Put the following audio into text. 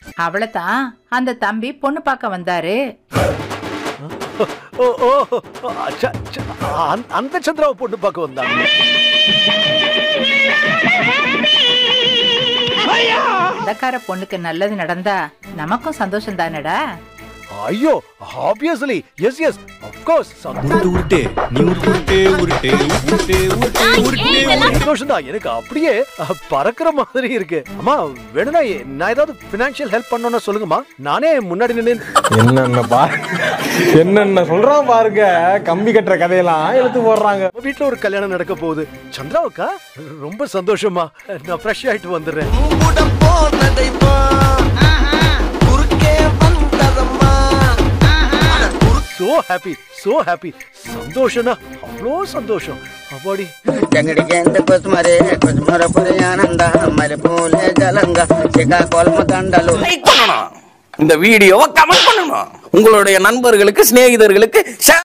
அவளைத்தான் அந்த தம்பி பொண்ணு பார்க்க வந்தாரு ஓ ஓ அச்சா, அச்சா, அந்த- அந்த சந்திராவை பொண்ணு பார்க்க வந்தாங்க சொந்தக்கார பொண்ணுக்கு நல்லது நடந்தா நமக்கும் சந்தோஷம் தானடா ஐயோ ஆப்வியஸ்லி எஸ் எஸ் அஃப்கோர்ஸ் உருட்டு உருட்டு நீ உருட்டு உருட்டு உருட்டு உருட்டு உருட்டு உருட்டு சந்தோஷம் தான் எனக்கு அப்படியே அஹ், பறக்கிற மாதிரி இருக்கு அம்மா வேணும்னா எ- நான் ஏதாவது பினான்சியல் ஹெல்ப் பண்ணணும்னா சொல்லுங்கம்மா நானே முன்னாடி நின்று என்னென்ன பா என்னென்ன சொல்றான் பாருங்க கம்பி கட்டுற கதையெல்லாம் எடுத்து போடுறாங்க வீட்டுல ஒரு கல்யாணம் நடக்க போகுது சந்திராவுக்கா ரொம்ப சந்தோஷமா நான் ஃப்ரெஷ் ஆயிட்டு வந்துடுறேன் சோ ஹாப்பி சோ ஹாப்பி சந்தோஷம்னா அவ்வளோ சந்தோஷம் அப்பாடி జంగడికెంత కొసుమరే కొసుమర పురయానంద మరి పూలే జలంగా శ్రీకాకుళం దండలు லைக் பண்ணணும் இந்த வீடியோவை கமெண்ட் பண்ணணும் உங்களுடைய நண்பர்களுக்கு சிநேகிதர்களுக்கு share